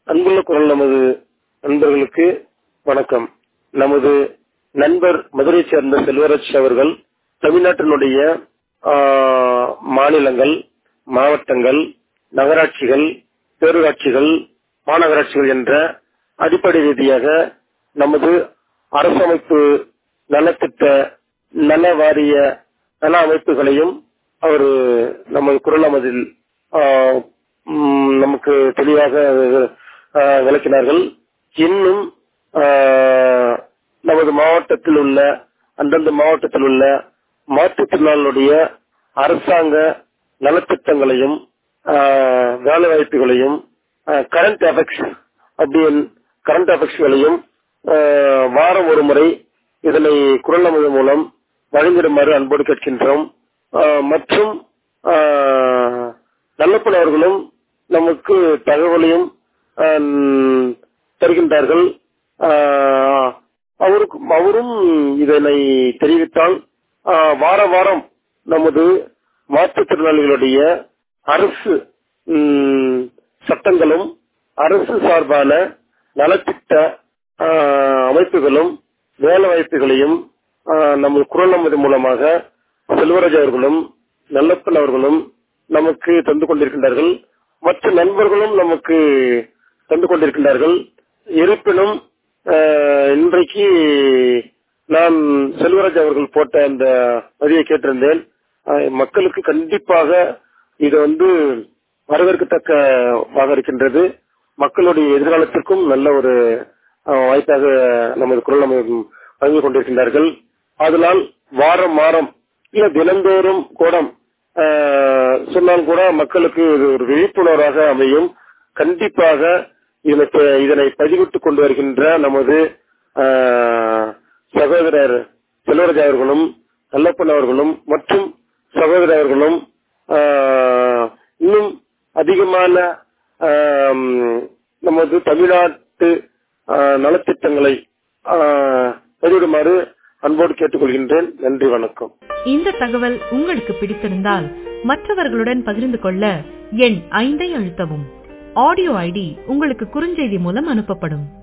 அன்புள்ள குரல் நமது நண்பர்களுக்கு வணக்கம் நமது நண்பர் மதுரை சேர்ந்த செல்வராஜ் அவர்கள் தமிழ்நாட்டினுடைய ஆஹ், மாநிலங்கள் மாவட்டங்கள் நகராட்சிகள் பேரூராட்சிகள் மாநகராட்சிகள் என்ற அடிப்படை ரீதியாக நமது அரசமைப்பு நலத்திட்ட நல வாரிய நல அமைப்புகளையும் அவர் நமது குரல் அமதில் ஆஹ், ம், நமக்கு தெளிவாக ஆஹ், விளக்கினார்கள் இன்னும் ஆஹ், நமது மாவட்டத்தில் உள்ள அந்தந்த மாவட்டத்தில் உள்ள மாற்றுத்திறனாளர்களுடைய அரசாங்க நலத்திட்டங்களையும் ஆஹ், வேலை வாய்ப்புகளையும் கரண்ட் அஃபெக்ட்ஸ் அப்படின்னு கரண்ட் அஃபெக்ட்ஸ்களையும் வாரம் ஒரு முறை இதனை குரல் நமது மூலம் வழங்கிடுமாறு அன்போடு கேட்கின்றோம் ஆஹ், மற்றும் ஆஹ், நல்லப்பன் அவர்களும் நமக்கு தகவலையும் ஆஹ், தருகின்றார்கள் ஆஹ், அவருக்கும் அவரும் இதனை தெரிவித்தால் ஆஹ், வார வாரம் நமது மாற்றுத்திறனாளிகளுடைய அரசு ம், சட்டங்களும் அரசு சார்பான நலத்திட்ட ஆஹ், அமைப்புகளும் வேலை வாய்ப்புகளையும் ஆஹ், நமது குரல் நமது மூலமாக செல்வராஜ் அவர்களும் நல்லப்பன் அவர்களும் நமக்கு தந்து கொண்டிருக்கின்றார்கள் மற்ற நண்பர்களும் நமக்கு தந்து கொண்டிருக்கின்றார்கள் இருப்பினும் ஆஹ், இன்றைக்கு நான் செல்வராஜ் அவர்கள் போட்ட அந்த பதிவை கேட்டிருந்தேன் ஆஹ், மக்களுக்கு கண்டிப்பாக இது வந்து வரவேற்கத்தக்கதாக இருக்கின்றது மக்களுடைய எதிர்காலத்திற்கும் நல்ல ஒரு ஆஹ், வாய்ப்பாக நமது குரல் அமைப்பு வழங்கிக் கொண்டிருக்கின்றார்கள் அதனால் வாரம் வாரம் இல்ல தினந்தோறும் கூட ஆஹ், சொன்னால் கூட மக்களுக்கு இது ஒரு விழிப்புணர்வாக அமையும் கண்டிப்பாக இதனை இதனை பதிவிட்டுக் கொண்டு வருகின்ற நமது ஆஹ், சகோதரர் செல்வராஜ் அவர்களும் நல்லப்பன் அவர்களும் மற்றும் சகோதரர் அவர்களும் ஆஹ், இன்னும் அதிகமான ஆம், நமது தமிழ்நாட்டு ஆஹ், நலத்திட்டங்களை ஆஹ், பதிவிடுமாறு அன்போடு கேட்டுக்கொள்கின்றேன் நன்றி வணக்கம் இந்த தகவல் உங்களுக்கு பிடித்திருந்தால் மற்றவர்களுடன் பகிர்ந்து கொள்ள எண் ஐந்தை அழுத்தவும் ஆடியோ ஐடி உங்களுக்கு குறுஞ்செய்தி மூலம் அனுப்பப்படும்